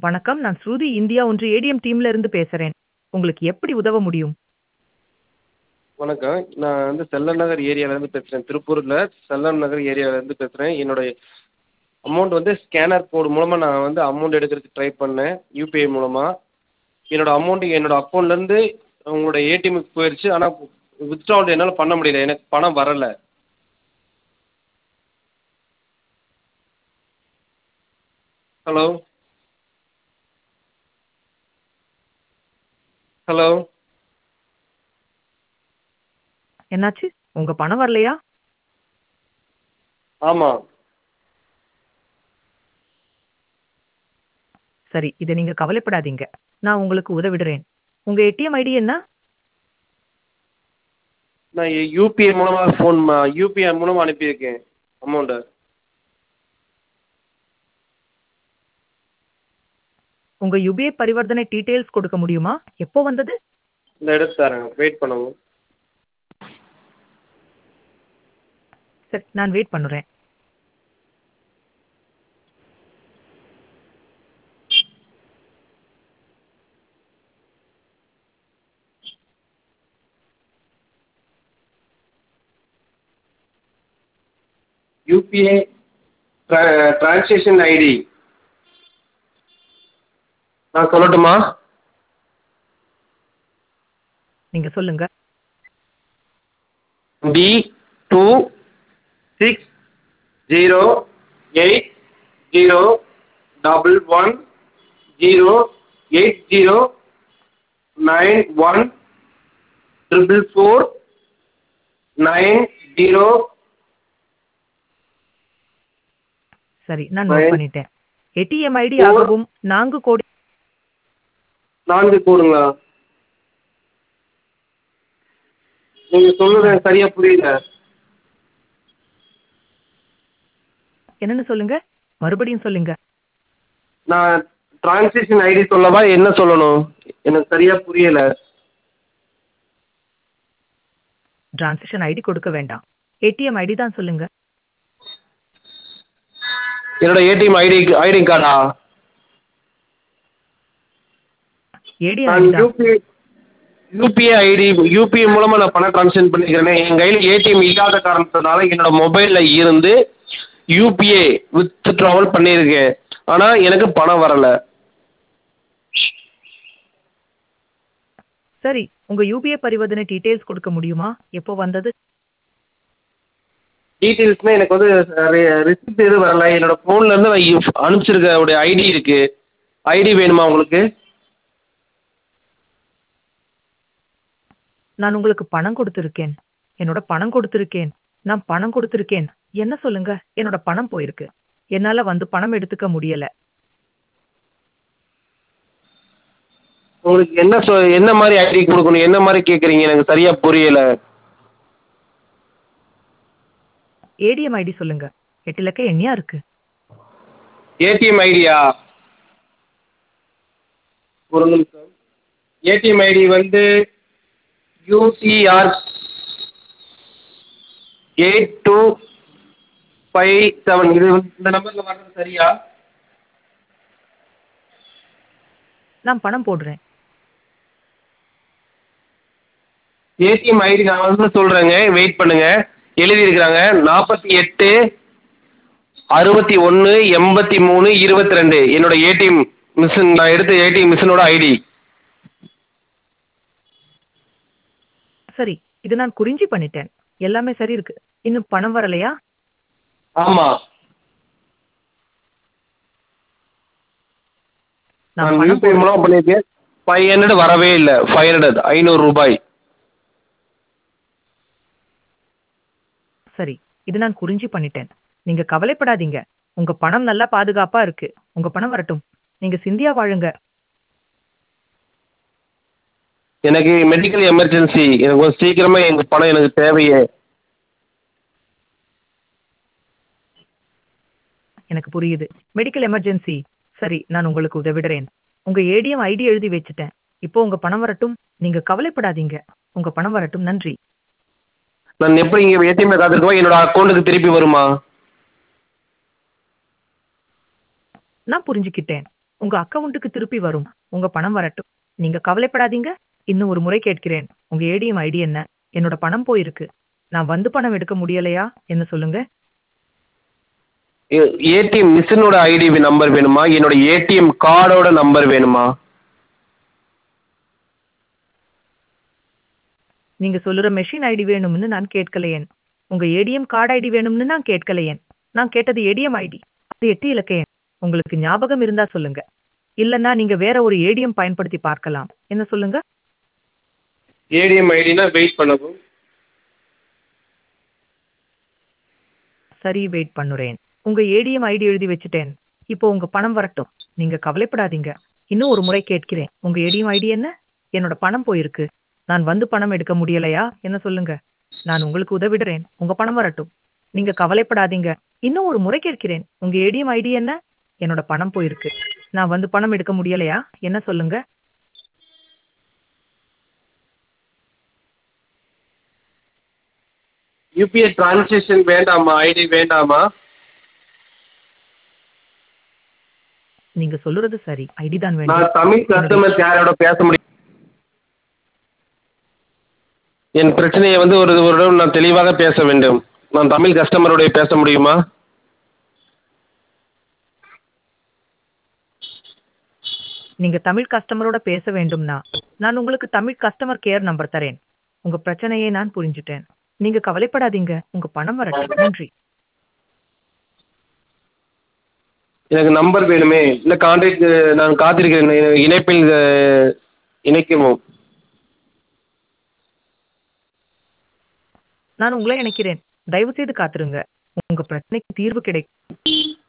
வணக்கம் நான் ஸ்ருதி இந்தியா ஒன்று ஏடிஎம் டீம்ல இருந்து பேசுறேன் உங்களுக்கு எப்படி உதவ முடியும் வணக்கம் நான் வந்து செல்லம் நகர் ஏரியாவிலேருந்து பேசுகிறேன் திருப்பூரில் செல்லம் நகர் ஏரியாவிலேருந்து பேசுகிறேன் என்னுடைய அமௌண்ட் வந்து ஸ்கேனர் கோடு மூலமாக நான் வந்து அமௌண்ட் எடுக்கிறதுக்கு ட்ரை பண்ணேன் யூபிஐ மூலமாக என்னோடய அமௌண்ட்டு என்னோடய அக்கௌண்ட்லேருந்து உங்களோட ஏடிஎம்முக்கு போயிடுச்சு ஆனால் வித்ட்ராவல் என்னால் பண்ண முடியல எனக்கு பணம் வரலை ஹலோ ஹலோ என்னாச்சு உங்க பணம் வரலையா ஆமாம் சரி இதை நீங்க கவலைப்படாதீங்க நான் உங்களுக்கு உதவிடுறேன் உங்க ஏடிஎம் ஐடி என்ன நான் யூபிஐ மூலமாக ஃபோன் யூபிஐ மூலமாக அனுப்பியிருக்கேன் அமௌண்ட்டை உங்க யுபிஐ பரிவர்த்தனை டீடைல்ஸ் கொடுக்க முடியுமா எப்போ வந்தது இந்த எடுத்து தரேன் வெயிட் பண்ணுங்க சரி நான் வெயிட் பண்ணுறேன் யூபிஐ ட்ரான்சாக்ஷன் ஐடி நான் சொல்லட்டுமா நீங்க சொல்லுங்க D two six zero eight zero double one zero eight zero nine one triple four nine zero சரி நான் நோட் Nine. பண்ணிட்டேன் ஏடிஎம் ஐடி Four. ஆகவும் நான்கு கோடி நான்கு கோடுங்களா நீங்க சொல்றது எனக்கு சரியா புரியல என்னன்னு சொல்லுங்க மறுபடியும் சொல்லுங்க நான் டிரான்சாக்ஷன் ஐடி சொல்லவா என்ன சொல்லணும் எனக்கு சரியா புரியல டிரான்சாக்ஷன் ஐடி கொடுக்க வேண்டாம் ஏடிஎம் ஐடி தான் சொல்லுங்க என்னோட ஏடிஎம் ஐடி ஐடி கார்டா ஏடிஎம் நான் ஐடி தான் யூபிஐ யூபிஐ ஐடி யூபிஐ மூலமா நான் பணம் ட்ரான்ஸ்ஃபர் பண்ணிக்கிறேன் என் கையில் ஏடிஎம் இல்லாத காரணத்தினால என்னோட மொபைலில் இருந்து யூபிஐ வித் ட்ராவல் பண்ணியிருக்கேன் ஆனால் எனக்கு பணம் வரலை சரி உங்க யுபிஐ பரிவர்த்தனை டீடைல்ஸ் கொடுக்க முடியுமா எப்போ வந்தது டீட்டெயில்ஸ்னால் எனக்கு வந்து ரிசிப்ட் எதுவும் வரல என்னோட ஃபோன்லேருந்து நான் யூ- அனுப்பிச்சிருக்க உடைய ஐடி இருக்குது ஐடி வேணுமா உங்களுக்கு நான் உங்களுக்கு பணம் கொடுத்துருக்கேன் என்னோட பணம் கொடுத்துருக்கேன் நான் பணம் கொடுத்துருக்கேன் என்ன சொல்லுங்க என்னோட பணம் போயிருக்கு என்னால வந்து பணம் எடுத்துக்க முடியல உங்களுக்கு என்ன சொ என்ன மாதிரி ஐடி கொடுக்கணும் என்ன மாதிரி கேட்குறீங்க எனக்கு சரியாக புரியலை ஏடிஎம் ஐடி சொல்லுங்க எட்டு இலக்க எண்ணியா இருக்கு ஏடிஎம் ஐடியா ஒரு நிமிஷம் ஏடிஎம் ஐடி வந்து UCR eight two five seven இது வந்து இந்த நம்பரில் வர்றது சரியா நான் பணம் போடுறேன் ஏடிஎம் ஐடி நான் வந்து சொல்கிறேங்க வெயிட் பண்ணுங்க எழுதியிருக்கிறாங்க நாற்பத்தி எட்டு அறுபத்தி ஒன்று எண்பத்தி மூணு இருபத்தி ரெண்டு என்னோட ஏடிஎம் மிஷின் நான் எடுத்த ஏடிஎம் மிஷினோட ஐடி சரி இது நான் குறிஞ்சி பண்ணிட்டேன் எல்லாமே சரி இருக்கு இன்னும் பணம் வரலையா ஆமாம் நான் நான் பணம் யூபிஐ போடுறேன். மூலம் பண்ணியிருக்கேன் ஃபைவ் ஹண்ட்ரட் வரவே இல்லை ஃபைவ் ஹண்ட்ரட் ஐநூறு ரூபாய் சரி இது நான் குறிஞ்சி பண்ணிட்டேன் நீங்க கவலைப்படாதீங்க உங்க பணம் நல்லா பாதுகாப்பா இருக்கு உங்க பணம் வரட்டும் நீங்க சிந்தியா வாழுங்க எனக்கு மெடிக்கல் எமர்ஜென்சி எனக்கு கொஞ்சம் சீக்கிரமாக எங்கள் பணம் எனக்கு தேவையே எனக்கு புரியுது மெடிக்கல் எமர்ஜென்சி சரி நான் உங்களுக்கு உதவிடுறேன் உங்க ஏடிஎம் ஐடி எழுதி வச்சுட்டேன் இப்போ உங்க பணம் வரட்டும் நீங்க கவலைப்படாதீங்க உங்க பணம் வரட்டும் நன்றி நான் எப்படி இங்கே ஏடிஎம்ல காத்திருக்கவா என்னோட அக்கௌண்ட்டுக்கு திருப்பி வருமா நான் புரிஞ்சுக்கிட்டேன் உங்க அக்கவுண்ட்டுக்கு திருப்பி வரும் உங்க பணம் வரட்டும் நீங்க கவலைப்படாதீங்க இன்னும் ஒரு முறை கேட்கிறேன் உங்க ஏடிஎம் ஐடி என்ன என்னோட பணம் போயிருக்கு நான் வந்து பணம் எடுக்க முடியலையா என்ன சொல்லுங்க ஏடிஎம் மிஷினோட ஐடி நம்பர் வேணுமா என்னோட ஏடிஎம் கார்டோட நம்பர் வேணுமா நீங்க சொல்லுற மெஷின் ஐடி வேணும்னு நான் கேட்கலையேன் உங்க ஏடிஎம் கார்டு ஐடி வேணும்னு நான் கேட்கலையேன் நான் கேட்டது ஏடிஎம் ஐடி அது எட்டு இலக்க எண் உங்களுக்கு ஞாபகம் இருந்தா சொல்லுங்க இல்லைன்னா நீங்க வேற ஒரு ஏடிஎம் பயன்படுத்தி பார்க்கலாம் என்ன சொல்லுங்க ஏடிஎம் ஐடினா வெயிட் பண்ணவும் சரி வெயிட் பண்ணுறேன் உங்க ஏடிஎம் ஐடி எழுதி வச்சுட்டேன் இப்போ உங்க பணம் வரட்டும் நீங்க கவலைப்படாதீங்க இன்னும் ஒரு முறை கேட்கிறேன் உங்க ஏடிஎம் ஐடி என்ன என்னோட பணம் போயிருக்கு நான் வந்து பணம் எடுக்க முடியலையா என்ன சொல்லுங்க நான் உங்களுக்கு உதவிடுறேன் உங்க பணம் வரட்டும் நீங்க கவலைப்படாதீங்க இன்னும் ஒரு முறை கேட்கிறேன் உங்க ஏடிஎம் ஐடி என்ன என்னோட பணம் போயிருக்கு நான் வந்து பணம் எடுக்க முடியலையா என்ன சொல்லுங்க யூபிஐ டிரான்சாக்ஷன் வேண்டாமா ஐடி வேண்டாமா நீங்க சொல்லுறது சரி ஐடி தான் வேண்டும் நான் தமிழ் கஸ்டமர் கேரோட பேச முடியும் என் பிரச்சனையை வந்து ஒரு ஒரு தடவை நான் தெளிவாக பேச வேண்டும் நான் தமிழ் கஸ்டமரோட பேச முடியுமா நீங்க தமிழ் கஸ்டமரோட பேச வேண்டும்னா நான் உங்களுக்கு தமிழ் கஸ்டமர் கேர் நம்பர் தரேன் உங்க பிரச்சனையை நான் புரிஞ்சுட்டேன் நீங்க கவலைப்படாதீங்க உங்க பணம் வரட்டும் நன்றி எனக்கு நம்பர் வேணுமே இல்லை கான்டாக்ட் நான் காத்திருக்கிறேன் இணைப்பில் அஹ், இணைக்கவும் நான் உங்களை நினைக்கிறேன் தயவு செய்து காத்துருங்க உங்க பிரச்சனைக்கு தீர்வு கிடைக்கும்